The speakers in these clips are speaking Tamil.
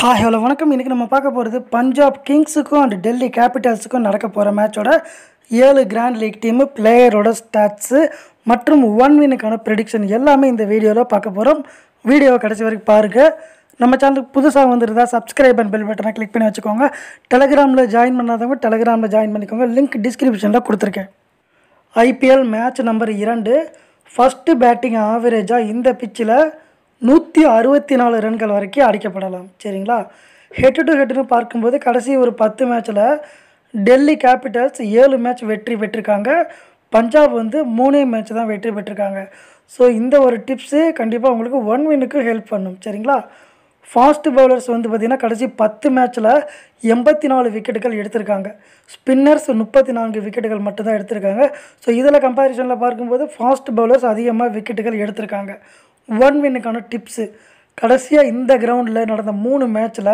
ஹாய் ஹலோ வணக்கம் இன்றைக்கி நம்ம பார்க்க போகிறது பஞ்சாப் கிங்ஸுக்கும் அண்ட் டெல்லி கேபிட்டல்ஸுக்கும் நடக்க போகிற மேட்சோட ஏழு கிராண்ட் லீக் டீமு பிளேயரோட ஸ்டாட்ஸு மற்றும் ஒன் வினுக்கான ப்ரெடிக்ஷன் எல்லாமே இந்த வீடியோவில் பார்க்க போகிறோம் வீடியோவை கடைசி வரைக்கும் பாருங்கள் நம்ம சேனலுக்கு புதுசாக வந்துருந்தா சப்ஸ்கிரைப் அண்ட் பெல் பட்டனை கிளிக் பண்ணி வச்சுக்கோங்க டெலகிராமில் ஜாயின் பண்ணாதவங்க டெலகிராமில் ஜாயின் பண்ணிக்கோங்க லிங்க் டிஸ்கிரிப்ஷனில் கொடுத்துருக்கேன் ஐபிஎல் மேட்ச் நம்பர் இரண்டு ஃபஸ்ட்டு பேட்டிங் ஆவரேஜாக இந்த பிச்சில் நூற்றி அறுபத்தி நாலு ரன்கள் வரைக்கும் அடிக்கப்படலாம் சரிங்களா ஹெட் டு ஹெட்னு பார்க்கும்போது கடைசி ஒரு பத்து மேட்ச்சில் டெல்லி கேபிட்டல்ஸ் ஏழு மேட்ச் வெற்றி பெற்றிருக்காங்க பஞ்சாப் வந்து மூணே மேட்ச் தான் வெற்றி பெற்றிருக்காங்க ஸோ இந்த ஒரு டிப்ஸு கண்டிப்பாக உங்களுக்கு ஒன் வினுக்கு ஹெல்ப் பண்ணும் சரிங்களா ஃபாஸ்ட் பவுலர்ஸ் வந்து பார்த்திங்கன்னா கடைசி பத்து மேட்ச்சில் எண்பத்தி நாலு விக்கெட்டுகள் எடுத்திருக்காங்க ஸ்பின்னர்ஸ் முப்பத்தி நான்கு விக்கெட்டுகள் மட்டும்தான் எடுத்திருக்காங்க ஸோ இதில் கம்பேரிசனில் பார்க்கும்போது ஃபாஸ்ட் பவுலர்ஸ் அதிகமாக விக்கெட்டுகள் எடுத்திருக்காங்க ஒன் வின்னுக்கான டிப்ஸு கடைசியாக இந்த கிரவுண்டில் நடந்த மூணு மேட்ச்சில்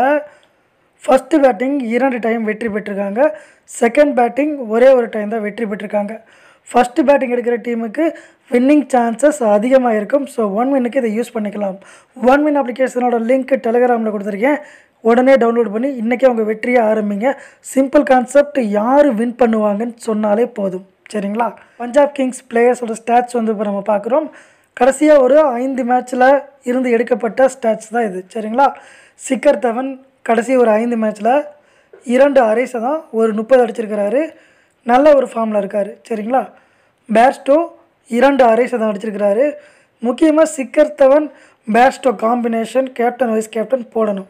ஃபஸ்ட்டு பேட்டிங் இரண்டு டைம் வெற்றி பெற்றிருக்காங்க செகண்ட் பேட்டிங் ஒரே ஒரு டைம் தான் வெற்றி பெற்றிருக்காங்க ஃபஸ்ட்டு பேட்டிங் எடுக்கிற டீமுக்கு வின்னிங் சான்சஸ் அதிகமாக இருக்கும் ஸோ ஒன் வின்னுக்கு இதை யூஸ் பண்ணிக்கலாம் ஒன் வின் அப்ளிகேஷனோட லிங்க் டெலிகிராமில் கொடுத்துருக்கேன் உடனே டவுன்லோட் பண்ணி இன்றைக்கே அவங்க வெற்றியை ஆரம்பிங்க சிம்பிள் கான்செப்ட் யார் வின் பண்ணுவாங்கன்னு சொன்னாலே போதும் சரிங்களா பஞ்சாப் கிங்ஸ் பிளேயர்ஸோட ஸ்டாட்ஸ் வந்து இப்போ நம்ம பார்க்குறோம் கடைசியாக ஒரு ஐந்து மேட்ச்சில் இருந்து எடுக்கப்பட்ட ஸ்டாட்ஸ் தான் இது சரிங்களா சிக்கர் தவன் கடைசி ஒரு ஐந்து மேட்ச்சில் இரண்டு அரைஸை தான் ஒரு முப்பது அடிச்சிருக்கிறாரு நல்ல ஒரு ஃபார்மில் இருக்கார் சரிங்களா பேர்ஸ்டோ இரண்டு அரைஸை தான் அடிச்சிருக்கிறாரு முக்கியமாக Shikhar Dhawan Bairstow combination captain vice captain போடணும்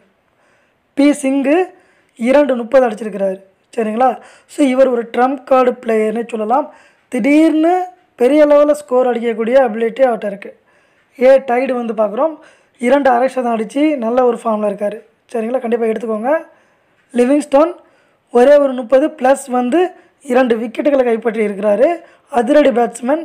பி சிங்கு இரண்டு முப்பது அடிச்சிருக்கிறாரு சரிங்களா ஸோ இவர் ஒரு ட்ரம்ப் கார்டு பிளேயர்னு சொல்லலாம் திடீர்னு பெரிய லெவலில் ஸ்கோர் அடிக்கக்கூடிய அபிலிட்டி அவர்கிட்ட இருக்குது ஏ டைடு வந்து பார்க்குறோம் இரண்டு அரை சதம் அடித்து நல்ல ஒரு ஃபார்மில் இருக்கார் சரிங்களா கண்டிப்பாக எடுத்துக்கோங்க லிவிங்ஸ்டோன் ஒரே ஒரு முப்பது ப்ளஸ் வந்து இரண்டு விக்கெட்டுகளை கைப்பற்றி இருக்கிறாரு அதிரடி பேட்ஸ்மேன்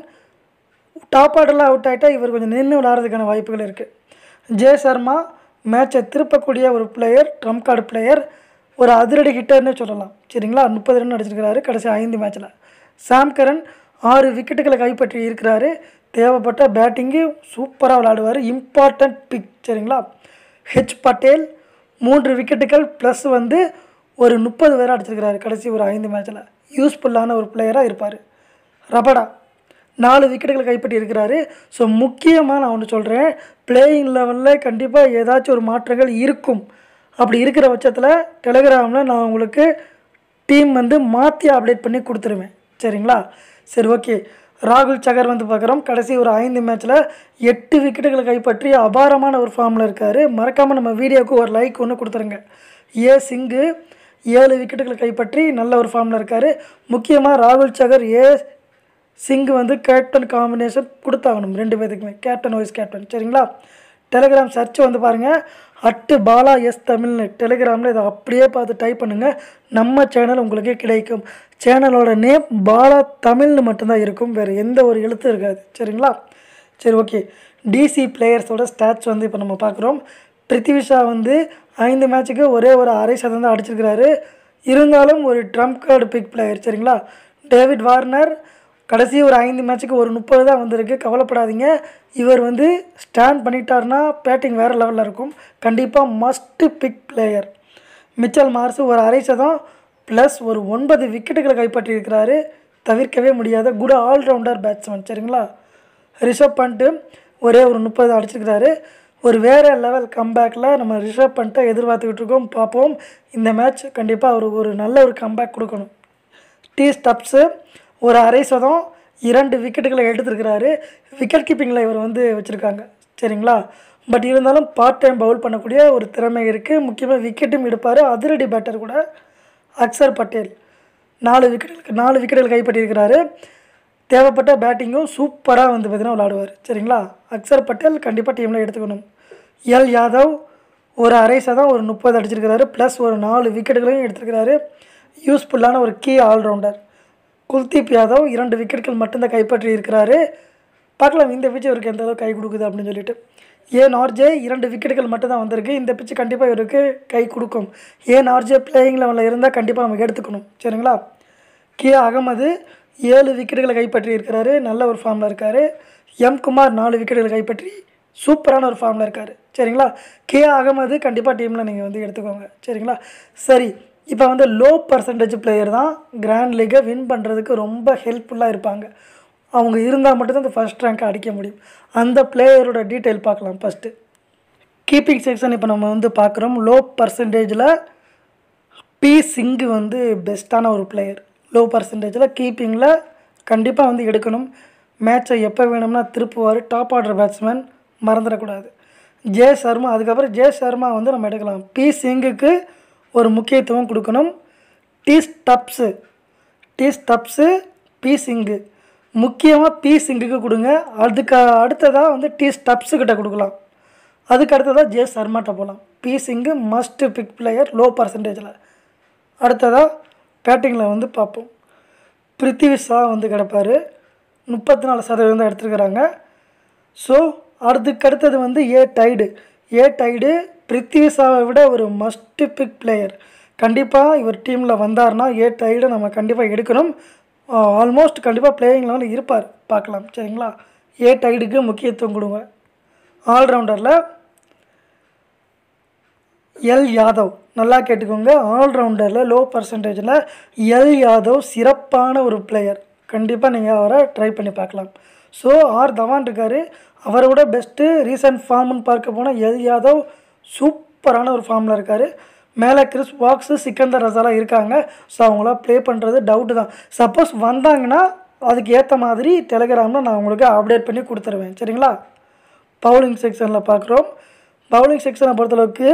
டாப் ஆர்டரில் அவுட் ஆகிட்டா இவர் கொஞ்சம் நின்று விளாட்றதுக்கான வாய்ப்புகள் இருக்குது ஜே சர்மா மேட்சை திருப்பக்கூடிய ஒரு பிளேயர் ட்ரம் கார்டு பிளேயர் ஒரு அதிரடி ஹிட்டர்னு சொல்லலாம் சரிங்களா முப்பது ரன் அடிச்சிருக்கிறாரு கடைசி ஐந்து மேட்ச்சில் சாம் கரன் ஆறு விக்கெட்டுகளை கைப்பற்றி இருக்கிறாரு தேவைப்பட்ட பேட்டிங்கு சூப்பராக விளாடுவார் இம்பார்ட்டண்ட் பிக் சரிங்களா ஹெச் பட்டேல் மூன்று விக்கெட்டுகள் ப்ளஸ் வந்து ஒரு முப்பது பேர் அடிச்சிருக்கிறாரு கடைசி ஒரு ஐந்து மேட்ச்சில் யூஸ்ஃபுல்லான ஒரு பிளேயராக இருப்பார் ரபடா நாலு விக்கெட்டுகளை கைப்பற்றி இருக்கிறாரு ஸோ முக்கியமாக நான் ஒன்று சொல்கிறேன் பிளேயிங் லெவலில் கண்டிப்பாக ஏதாச்சும் ஒரு மாற்றங்கள் இருக்கும் அப்படி இருக்கிற பட்சத்தில் டெலிகிராமில் நான் உங்களுக்கு டீம் வந்து மாற்றி அப்டேட் பண்ணி கொடுத்துருவேன் சரிங்களா சரி ஓகே ராகுல் சகர் வந்து பார்க்குறோம் கடைசி ஒரு ஐந்து மேட்ச்சில் எட்டு விக்கெட்டுகளை கைப்பற்றி அபாரமான ஒரு ஃபார்மில் இருக்கார் மறக்காமல் நம்ம வீடியோவுக்கு ஒரு லைக் ஒன்று கொடுத்துருங்க ஏ சிங்கு ஏழு விக்கெட்டுகளை கைப்பற்றி நல்ல ஒரு ஃபார்மில் இருக்கார் முக்கியமாக ராகுல் சகர் ஏ சிங்கு வந்து கேப்டன் காம்பினேஷன் கொடுத்தாகணும் ரெண்டு பேத்துக்குமே கேப்டன் வைஸ் கேப்டன் சரிங்களா டெலிகிராம் சர்ச் வந்து பாருங்கள் அட்டு பாலா எஸ் தமிழ்னு டெலிகிராமில் இதை அப்படியே பார்த்து டைப் பண்ணுங்கள் நம்ம சேனல் உங்களுக்கு கிடைக்கும் சேனலோட நேம் பாலா தமிழ்னு மட்டும்தான் இருக்கும் வேறு எந்த ஒரு எழுத்தும் இருக்காது சரிங்களா சரி ஓகே டிசி பிளேயர்ஸோட ஸ்டாட்ஸ் வந்து இப்போ நம்ம பார்க்குறோம் பிருத்திவிஷா வந்து ஐந்து மேட்ச்சுக்கு ஒரே ஒரு அரை சதம் தான் அடிச்சிருக்கிறாரு இருந்தாலும் ஒரு ட்ரம்ப் கார்டு பிக் பிளேயர் சரிங்களா டேவிட் வார்னர் கடைசி ஒரு ஐந்து மேட்ச்சுக்கு ஒரு முப்பது தான் வந்திருக்கு கவலைப்படாதீங்க இவர் வந்து ஸ்டாண்ட் பண்ணிட்டார்னா பேட்டிங் வேறு லெவலில் இருக்கும் கண்டிப்பாக must pick player Mitchell Marsh ஒரு அரை சதம் ப்ளஸ் ஒரு ஒன்பது விக்கெட்டுகளை கைப்பற்றி இருக்கிறாரு தவிர்க்கவே முடியாத குட் ஆல்ரவுண்டர் பேட்ஸ்மேன் சரிங்களா ரிஷப் பண்ணிட்டு ஒரே ஒரு முப்பது அடிச்சிருக்கிறாரு ஒரு வேறு லெவல் கம்பேக்கில் நம்ம ரிஷப் பண்ணிட்டு எதிர்பார்த்துக்கிட்டு இருக்கோம் பார்ப்போம் இந்த மேட்ச் கண்டிப்பாக அவர் ஒரு நல்ல ஒரு கம்பேக் கொடுக்கணும் டீ ஸ்டப்ஸு ஒரு அரை சதம் இரண்டு விக்கெட்டுகளை எடுத்திருக்கிறாரு விக்கெட் கீப்பிங்கில் இவர் வந்து வச்சுருக்காங்க சரிங்களா பட் இருந்தாலும் பார்ட் டைம் பவுல் பண்ணக்கூடிய ஒரு திறமை இருக்குது முக்கியமாக விக்கெட்டும் எடுப்பார் அதிரடி பேட்டர் கூட அக்சர் பட்டேல் நாலு விக்கெட்டுகளுக்கு நாலு விக்கெட்டுகள் கைப்பற்றியிருக்கிறாரு தேவைப்பட்ட பேட்டிங்கும் சூப்பராக வந்து பார்த்தீங்கன்னா விளாடுவார் சரிங்களா அக்சர் பட்டேல் கண்டிப்பாக டீமில் எடுத்துக்கணும் எல் யாதவ் ஒரு அரை சதம் ஒரு முப்பது அடிச்சிருக்கிறாரு ப்ளஸ் ஒரு நாலு விக்கெட்டுகளையும் எடுத்திருக்கிறாரு யூஸ்ஃபுல்லான ஒரு கீ ஆல்ரவுண்டர் குல்தீப் யாதவ் இரண்டு விக்கெட்டுகள் மட்டும்தான் கைப்பற்றி இருக்கிறாரு பார்க்கலாம் இந்த பிச்சு இவருக்கு எந்த அளவுக்கு கை கொடுக்குது அப்படின்னு சொல்லிட்டு ஏன் ஆர்ஜே இரண்டு விக்கெட்டுகள் மட்டும்தான் வந்திருக்கு இந்த பிச்சு கண்டிப்பாக இவருக்கு கை கொடுக்கும் ஏன் ஆர்ஜே பிளேயிங் லெவலில் இருந்தால் கண்டிப்பாக நமக்கு எடுத்துக்கணும் சரிங்களா கே அகமது ஏழு விக்கெட்டுகளை கைப்பற்றி இருக்கிறாரு நல்ல ஒரு ஃபார்மில் இருக்கார் எம் குமார் நாலு விக்கெட்டுகளை கைப்பற்றி சூப்பரான ஒரு ஃபார்மில் இருக்கார் சரிங்களா கே அகமது கண்டிப்பாக டீமில் நீங்கள் வந்து எடுத்துக்கோங்க சரிங்களா சரி இப்போ வந்து லோ பர்சன்டேஜ் பிளேயர் தான் கிராண்ட் லீகை வின் பண்ணுறதுக்கு ரொம்ப ஹெல்ப்ஃபுல்லாக இருப்பாங்க அவங்க இருந்தால் மட்டும்தான் அந்த ஃபஸ்ட் ரேங்க்கை அடிக்க முடியும் அந்த பிளேயரோட டீட்டெயில் பார்க்கலாம் ஃபஸ்ட்டு கீப்பிங் செக்ஷன் இப்போ நம்ம வந்து பார்க்குறோம் லோ பர்சன்டேஜில் பி சிங்கு வந்து பெஸ்ட்டான ஒரு பிளேயர் லோ பர்சன்டேஜில் கீப்பிங்கில் கண்டிப்பாக வந்து எடுக்கணும் மேட்சை எப்போ வேணும்னா திருப்புவார் டாப் ஆர்டர் பேட்ஸ்மேன் மறந்துடக்கூடாது ஜே சர்மா அதுக்கப்புறம் ஜே சர்மா வந்து நம்ம எடுக்கலாம் பி சிங்குக்கு ஒரு முக்கியத்துவம் கொடுக்கணும் T Stubbs T Stubbs B Singh முக்கியமாக பி சிங்குக்கு கொடுங்க அதுக்கு அடுத்ததாக வந்து டி ஸ்டப்ஸுக்கிட்ட கொடுக்கலாம் அதுக்கு அடுத்ததாக ஜே சர்மாட்ட போகலாம் B Singh must pick player low பர்சன்டேஜில் அடுத்ததாக பேட்டிங்கில் வந்து பார்ப்போம் பிருத்திவி ஷா வந்து கிடப்பார் முப்பத்தி நாலு சதவீதம் தான் எடுத்துருக்கிறாங்க ஸோ அதுக்கு அடுத்தது வந்து ஏ டைடு ஏ டைடு பிருத்திவி ஷாவை விட ஒரு மஸ்ட் பிக் பிளேயர் கண்டிப்பாக இவர் டீமில் வந்தார்னா ஏ டைடு நம்ம கண்டிப்பாக எடுக்கணும் ஆல்மோஸ்ட் கண்டிப்பாக பிளேயிங்கில் வந்து இருப்பார் பார்க்கலாம் சரிங்களா ஏ டைடுக்கு முக்கியத்துவம் கொடுங்க ஆல்ரவுண்டரில் எல் யாதவ் நல்லா கேட்டுக்கோங்க ஆல்ரவுண்டரில் லோ பர்சன்டேஜில் எல் யாதவ் சிறப்பான ஒரு பிளேயர் கண்டிப்பாக நீங்கள் அவரை ட்ரை பண்ணி பார்க்கலாம் ஸோ ஆர் தவான் இருக்கார் அவரை விட பெஸ்ட்டு ரீசன்ட் ஃபார்ம்னு பார்க்க போனால் எல் யாதவ் சூப்பரான ஒரு ஃபார்மில் இருக்கார் மேலே கிறிஸ் பாக்ஸு சிக்கந்தர் ரசாலாம் இருக்காங்க ஸோ அவங்களாம் ப்ளே பண்ணுறது டவுட்டு தான் சப்போஸ் வந்தாங்கன்னா அதுக்கு ஏற்ற மாதிரி டெலிகிராமில் நான் உங்களுக்கு அப்டேட் பண்ணி கொடுத்துருவேன் சரிங்களா பவுலிங் செக்ஷனில் பார்க்குறோம் பவுலிங் செக்ஷனை பொறுத்தளவுக்கு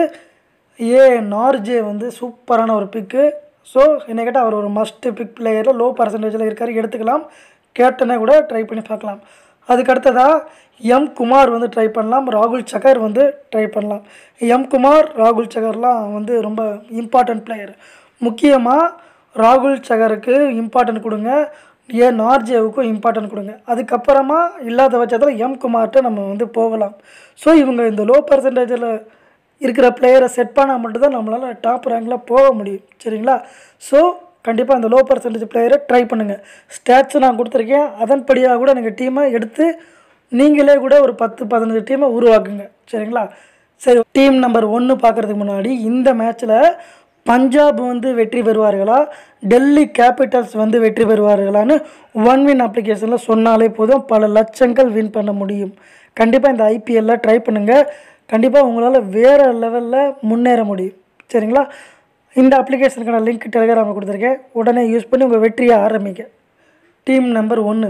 ஏ நார்ஜே வந்து சூப்பரான ஒரு பிக்கு ஸோ என்ன கேட்டால் அவர் ஒரு மஸ்ட் பிக் பிளேயரில் லோ பர்சன்டேஜில் இருக்கார் எடுத்துக்கலாம் கேப்டனே கூட ட்ரை பண்ணி பார்க்கலாம் அதுக்கு அடுத்ததாக எம் குமார் வந்து ட்ரை பண்ணலாம் ராகுல் சகர் வந்து ட்ரை பண்ணலாம் எம் குமார் ராகுல் சகர்லாம் வந்து ரொம்ப இம்பார்ட்டன்ட் பிளேயர் முக்கியமாக ராகுல் சகருக்கு இம்பார்ட்டன்ட் கொடுங்க ஏ நார்ஜேவுக்கும் இம்பார்ட்டன்ட் கொடுங்க அதுக்கப்புறமா இல்லாத பட்சத்தில் எம் குமார்கிட்ட நம்ம வந்து போகலாம் ஸோ இவங்க இந்த லோ பர்சன்டேஜில் இருக்கிற பிளேயரை செட் பண்ணால் மட்டும்தான் நம்மளால் டாப் ரேங்கில் போக முடியும் சரிங்களா ஸோ கண்டிப்பாக அந்த லோ பர்சன்டேஜ் பிளேயரை ட்ரை பண்ணுங்கள் ஸ்டாட்ஸ் நான் கொடுத்துருக்கேன் அதன்படியாக கூட நீங்கள் டீமை எடுத்து நீங்களே கூட ஒரு பத்து பதினஞ்சு டீமை உருவாக்குங்க சரிங்களா சரி டீம் நம்பர் ஒன்று பார்க்குறதுக்கு முன்னாடி இந்த மேட்ச்சில் பஞ்சாப் வந்து வெற்றி பெறுவார்களா டெல்லி கேபிட்டல்ஸ் வந்து வெற்றி பெறுவார்களான்னு ஒன் வின் அப்ளிகேஷனில் சொன்னாலே போதும் பல லட்சங்கள் வின் பண்ண முடியும் கண்டிப்பாக இந்த ஐபிஎல்ல ட்ரை பண்ணுங்கள் கண்டிப்பாக உங்களால் வேறு லெவலில் முன்னேற முடியும் சரிங்களா இந்த அப்ளிகேஷனுக்கான லிங்க் டெலிகிராமில் கொடுத்துருக்கேன் உடனே யூஸ் பண்ணி உங்கள் வெற்றியை ஆரம்பிங்க டீம் நம்பர் ஒன்று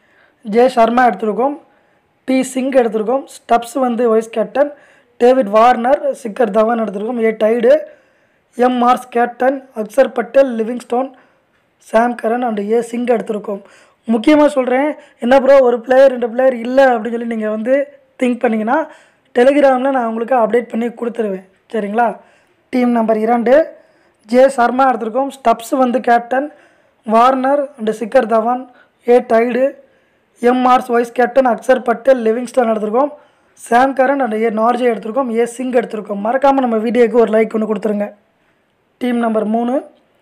ஜே சர்மா எடுத்திருக்கோம் பி சிங் எடுத்திருக்கோம் ஸ்டப்ஸ் வந்து vice captain David Warner Shikhar Dhawan எடுத்திருக்கோம் A Taide M Marsh captain Axar Patel Livingstone Sam Curran and A Singh எடுத்திருக்கோம் முக்கியமாக சொல்கிறேன் என்ன ப்ரோ ஒரு பிளேயர் ரெண்டு பிளேயர் இல்லை அப்படின்னு சொல்லி நீங்கள் வந்து திங்க் பண்ணிங்கன்னா டெலிகிராமில் நான் உங்களுக்கு அப்டேட் பண்ணி கொடுத்துருவேன் சரிங்களா டீம் நம்பர் இரண்டு ஜே சர்மா எடுத்திருக்கோம் ஸ்டப்ஸ் வந்து captain Warner and Shikhar Dhawan A Taide M Marsh vice captain Axar Patel Livingstone எடுத்திருக்கோம் Sam Curran and A Nortje எடுத்திருக்கோம் ஏ சிங் எடுத்திருக்கோம் மறக்காமல் நம்ம வீடியோக்கு ஒரு லைக் ஒன்று கொடுத்துருங்க டீம் நம்பர் மூணு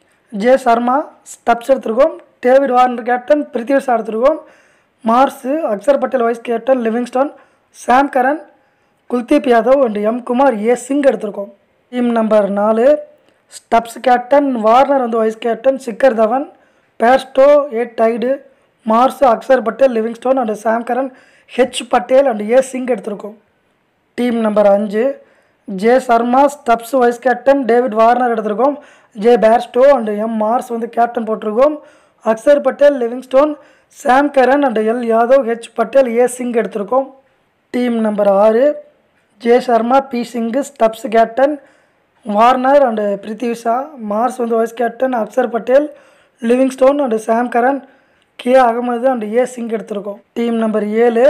ஜே சர்மா ஸ்டப்ஸ் எடுத்திருக்கோம் டேவிட் வார்னர் கேப்டன் பிரித்திவிஷா எடுத்திருக்கோம் Marsh Axar Patel vice captain Livingstone Sam Curran Kuldeep Yadav and M Kumar A Singh எடுத்திருக்கோம் டீம் நம்பர் நாலு ஸ்டப்ஸ் கேப்டன் வார்னர் வந்து vice captain Shikhar Dhawan Bairstow A Taide Marsh Axar Patel Livingstone and Sam Curran H Patel and A Singh எடுத்திருக்கோம் டீம் நம்பர் அஞ்சு J Sharma Stubbs vice captain David Warner எடுத்திருக்கோம் J Bairstow and M Marsh வந்து கேப்டன் போட்டிருக்கோம் Axar Patel Livingstone Sam Curran and L Yadav H Patel A Singh எடுத்திருக்கோம் டீம் நம்பர் ஆறு J Sharma B Singh Stubbs captain Warner and Prithvi Shaw Marsh வந்து vice captain Axar Patel Livingstone and Sam Curran K Ahmed and A Singh எடுத்திருக்கோம் டீம் நம்பர் ஏழு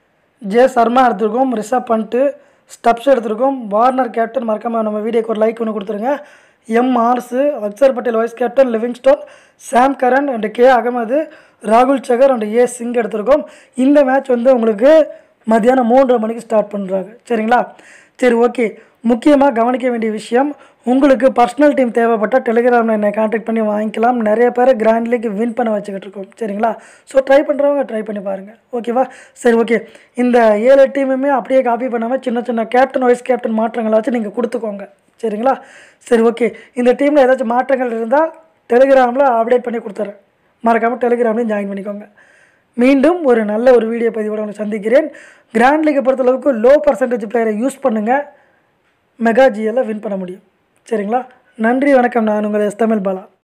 ஜே சர்மா எடுத்திருக்கோம் ரிஷப் பண்ட்டு ஸ்டப்ஸ் எடுத்திருக்கோம் வார்னர் கேப்டன் மறக்காம நம்ம வீடியோக்கு ஒரு லைக் ஒன்று கொடுத்துருங்க M Marsh Axar Patel vice captain Livingstone Sam Curran and K Ahmed ராகுல் சகர் அண்டு ஏ சிங் எடுத்திருக்கோம் இந்த மேட்ச் வந்து உங்களுக்கு மத்தியானம் மூன்றரை மணிக்கு ஸ்டார்ட் பண்ணுறாங்க சரிங்களா சரி ஓகே முக்கியமாக கவனிக்க வேண்டிய விஷயம் உங்களுக்கு பர்சனல் டீம் தேவைப்பட்டால் டெலிகிராமில் என்னை காண்டாக்ட் பண்ணி வாங்கிக்கலாம் நிறைய பேரை கிராண்ட் லீக் வின் பண்ண வச்சுக்கிட்டு இருக்கோம் சரிங்களா ஸோ ட்ரை பண்ணுறவங்க ட்ரை பண்ணி பாருங்கள் ஓகேவா சரி ஓகே இந்த ஏழு டீமுமே அப்படியே காப்பி பண்ணாமல் சின்ன சின்ன கேப்டன் வைஸ் கேப்டன் மாற்றங்களாச்சும் நீங்கள் கொடுத்துக்கோங்க சரிங்களா சரி ஓகே இந்த டீமில் ஏதாச்சும் மாற்றங்கள் இருந்தால் டெலிகிராமில் அப்டேட் பண்ணி கொடுத்துட்றேன் மறக்காமல் டெலிகிராம்லையும் ஜாயின் பண்ணிக்கோங்க மீண்டும் ஒரு நல்ல ஒரு வீடியோ பதிவோட உங்களை சந்திக்கிறேன் கிராண்ட் லீக்கை பொறுத்தளவுக்கு லோ பர்சன்டேஜ் பிளேயரை யூஸ் பண்ணுங்கள் மெகா ஜிஎல்ல வின் பண்ண முடியும் சரிங்களா நன்றி வணக்கம் நான் உங்கள் எஸ் தமிழ் பாலா